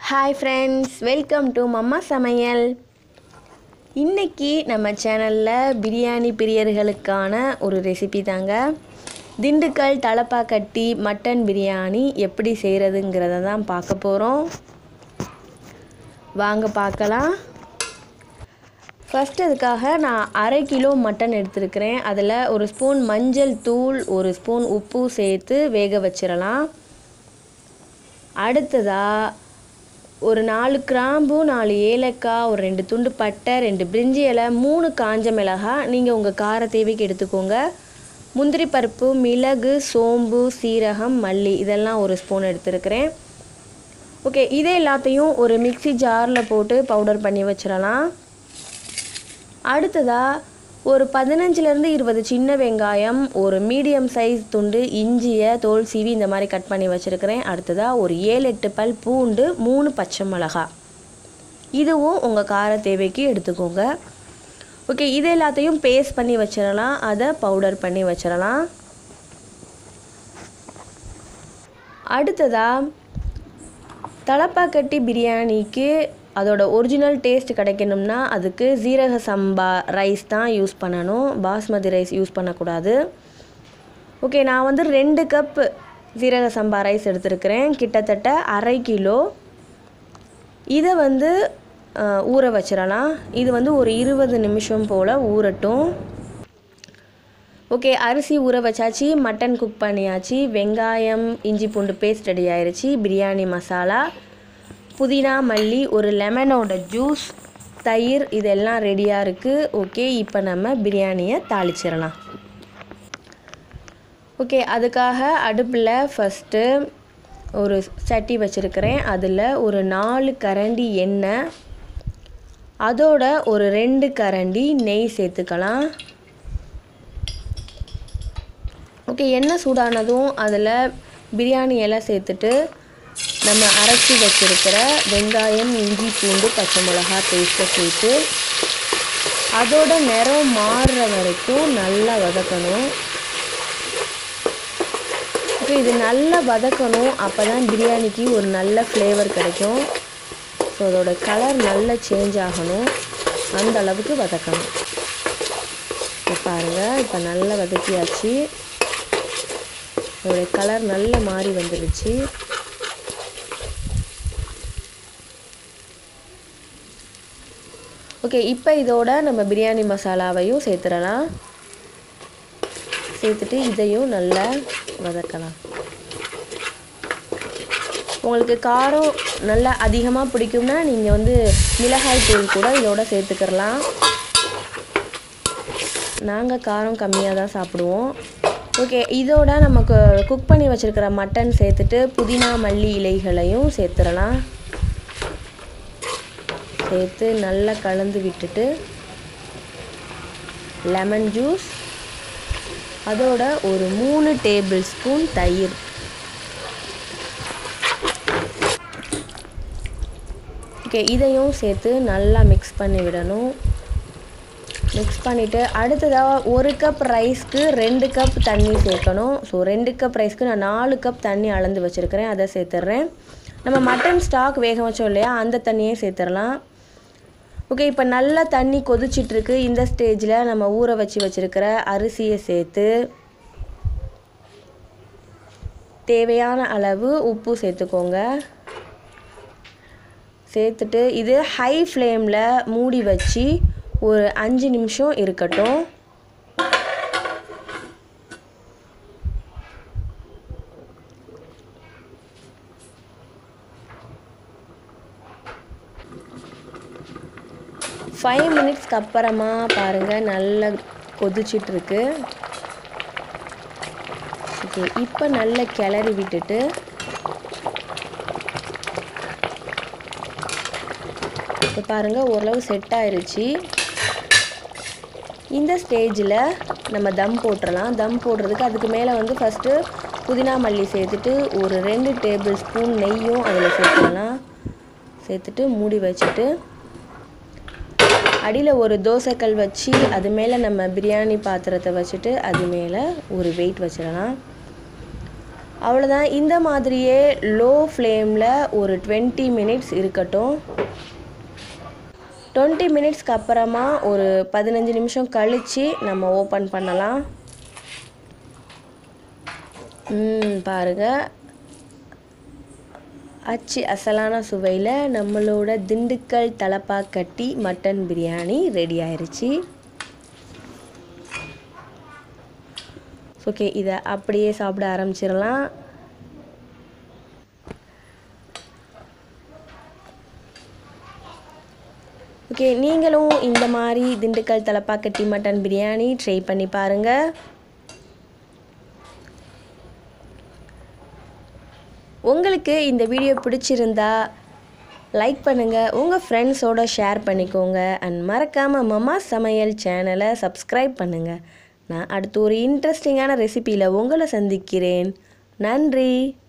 hi friends welcome to mamma சமையல் இன்னைக்கு நம்ம சேனலில் பிரியாணி பிரியர்களுக்கான ஒரு ரெசிபி தாங்க திண்டுக்கல் தலப்பாக்கட்டி மட்டன் பிரியாணி எப்படி செய்கிறதுங்கிறத தான் பார்க்க போகிறோம் வாங்க பார்க்கலாம் ஃபஸ்ட் அதுக்காக நான் அரை கிலோ மட்டன் எடுத்திருக்கிறேன் அதில் ஒரு ஸ்பூன் மஞ்சள் தூள் ஒரு ஸ்பூன் உப்பு சேர்த்து வேக வச்சிடலாம் அடுத்ததாக ஒரு நாலு கிராம்பு நாலு ஏலக்காய் ஒரு ரெண்டு துண்டு பட்டை ரெண்டு பிரிஞ்சி இலை மூணு காஞ்ச மிளகாய் நீங்கள் உங்கள் கார தேவைக்கு எடுத்துக்கோங்க முந்திரி பருப்பு மிளகு சோம்பு சீரகம் மல்லி இதெல்லாம் ஒரு ஸ்பூன் எடுத்துருக்கிறேன் ஓகே இதே எல்லாத்தையும் ஒரு மிக்சி ஜாரில் போட்டு பவுடர் பண்ணி வச்சிடலாம் அடுத்ததாக ஒரு பதினஞ்சுலேருந்து இருபது சின்ன வெங்காயம் ஒரு மீடியம் சைஸ் துண்டு இஞ்சியை தோல் சீவி இந்த மாதிரி கட் பண்ணி வச்சுருக்கிறேன் அடுத்ததாக ஒரு ஏழு எட்டு பல் பூண்டு மூணு பச்சை மிளகாய் இதுவும் உங்கள் கார தேவைக்கு எடுத்துக்கோங்க ஓகே இது எல்லாத்தையும் பேஸ்ட் பண்ணி வச்சிடலாம் அதை பவுடர் பண்ணி வச்சிடலாம் அடுத்ததாக தலப்பாக்கட்டி பிரியாணிக்கு அதோட ஒரிஜினல் டேஸ்ட் கிடைக்கணும்னா அதுக்கு ஜீரக சம்பா ரைஸ் தான் யூஸ் பண்ணணும் பாஸ்மதி ரைஸ் யூஸ் பண்ணக்கூடாது ஓகே நான் வந்து ரெண்டு கப் ஜீரக சம்பா ரைஸ் எடுத்திருக்கிறேன் கிட்டத்தட்ட அரை கிலோ இதை வந்து அஹ், ஊற வச்சிடலாம் இது வந்து ஒரு இருபது நிமிஷம் போல் ஊறட்டும் ஓகே அரிசி ஊற வச்சாச்சு மட்டன் குக் பண்ணியாச்சு வெங்காயம் இஞ்சி பூண்டு பேஸ்ட் ரெடி ஆயிருச்சு பிரியாணி மசாலா புதினா மல்லி ஒரு லெமனோட ஜூஸ் தயிர் இதெல்லாம் ரெடியாக இருக்குது ஓகே இப்போ நம்ம பிரியாணியை தாளிச்சிடலாம் ஓகே அதுக்காக அடுப்பில் ஃபஸ்ட்டு ஒரு சட்டி வச்சுருக்கிறேன் அதில் ஒரு நாலு கரண்டி எண்ணெய் அதோட ஒரு ரெண்டு கரண்டி நெய் சேர்த்துக்கலாம் ஓகே எண்ணெய் சூடானதும் அதில் பிரியாணி எல்லாம் சேர்த்துட்டு நம்ம அரைச்சி வச்சிருக்கிற வெங்காயம் இஞ்சி பூண்டு பச்சை மிளகா பேஸ்ட்டை சேர்த்து அதோட நிறம் மாறுற வரைக்கும் நல்லா வதக்கணும் ஓகே இது நல்லா வதக்கணும் அப்போ தான் பிரியாணிக்கு ஒரு நல்ல ஃப்ளேவர் கிடைக்கும் ஸோ அதோட கலர் நல்லா சேஞ்ச் ஆகணும் அந்த அளவுக்கு வதக்கணும் இப்போ பாருங்கள் இப்போ நல்லா வதக்கியாச்சு அதோட கலர் நல்ல மாறி வந்துடுச்சு ஓகே இப்போ இதோட நம்ம பிரியாணி மசாலாவையும் சேர்த்துடலாம் சேர்த்துட்டு இதையும் நல்லா வதக்கலாம் உங்களுக்கு காரம் நல்லா அதிகமாக பிடிக்கும்னா நீங்கள் வந்து மிளகாய் தூள் கூட இதோட சேர்த்துக்கிறலாம் நாங்கள் காரம் கம்மியாக தான் சாப்பிடுவோம் ஓகே இதோட நமக்கு குக் பண்ணி வச்சுருக்கிற மட்டன் சேர்த்துட்டு புதினா மல்லி இலைகளையும் சேர்த்துடலாம் சேர்த்து நல்லா கலந்து விட்டுட்டு லெமன் ஜூஸ் அதோட ஒரு மூணு டேபிள் ஸ்பூன் தயிர் ஓகே இதையும் சேர்த்து நல்லா மிக்ஸ் பண்ணி விடணும் மிக்ஸ் பண்ணிவிட்டு அடுத்ததாக ஒரு கப் ரைஸ்க்கு ரெண்டு கப் தண்ணி சேர்க்கணும் ஸோ ரெண்டு கப் ரைஸ்க்கு நான் நாலு கப் தண்ணி அளந்து வச்சுருக்கிறேன் அதை சேர்த்துட்றேன் நம்ம மட்டன் ஸ்டாக் வேக வச்சோம் இல்லையா அந்த தண்ணியே சேர்த்துடலாம் ஓகே இப்போ நல்லா தண்ணி கொதிச்சிட்ருக்கு இந்த ஸ்டேஜில் நம்ம ஊற வச்சு வச்சுருக்கிற அரிசியை சேர்த்து தேவையான அளவு உப்பு சேர்த்துக்கோங்க சேர்த்துட்டு இது ஹை ஃப்ளேமில் மூடி வச்சு ஒரு அஞ்சு நிமிஷம் இருக்கட்டும் ஃபைவ் மினிட்ஸ்க்கு அப்புறமா பாருங்கள் நல்லா கொதிச்சிட்ருக்கு ஓகே இப்போ நல்லா கிளறி விட்டுட்டு இப்போ பாருங்கள் ஓரளவு செட் ஆயிருச்சு இந்த ஸ்டேஜில் நம்ம தம் போட்டுடலாம் தம் போடுறதுக்கு அதுக்கு மேலே வந்து ஃபஸ்ட்டு புதினா மல்லி சேர்த்துட்டு ஒரு ரெண்டு டேபிள் ஸ்பூன் நெய்யும் அதில் சேர்த்துடலாம் சேர்த்துட்டு மூடி வச்சுட்டு அடியில் ஒரு தோசைக்கல் வச்சு அது மேலே நம்ம பிரியாணி பாத்திரத்தை வச்சுட்டு அது மேலே ஒரு வெயிட் வச்சிடலாம் அவ்வளோதான் இந்த மாதிரியே லோ ஃப்ளேமில் ஒரு டுவெண்ட்டி மினிட்ஸ் இருக்கட்டும் டுவெண்ட்டி மினிட்ஸ்க்கு அப்புறமா ஒரு பதினஞ்சு நிமிஷம் கழித்து நம்ம ஓப்பன் பண்ணலாம் ம் பாருங்கள் அச்சு அசலான சுவையில் நம்மளோட திண்டுக்கல் தலப்பாக்கட்டி மட்டன் பிரியாணி ரெடி ஆயிருச்சு ஓகே இதை அப்படியே சாப்பிட ஆரம்பிச்சிடலாம் ஓகே நீங்களும் இந்த மாதிரி திண்டுக்கல் தலப்பாக்கட்டி மட்டன் பிரியாணி ட்ரை பண்ணி பாருங்கள் உங்களுக்கு இந்த வீடியோ பிடிச்சிருந்தா லைக் பண்ணுங்கள் உங்கள் ஃப்ரெண்ட்ஸோட ஷேர் பண்ணிக்கோங்க அண்ட் மறக்காமல் மமா சமையல் சேனலை சப்ஸ்கிரைப் பண்ணுங்கள் நான் அடுத்து ஒரு இன்ட்ரெஸ்டிங்கான ரெசிபியில் உங்களை சந்திக்கிறேன் நன்றி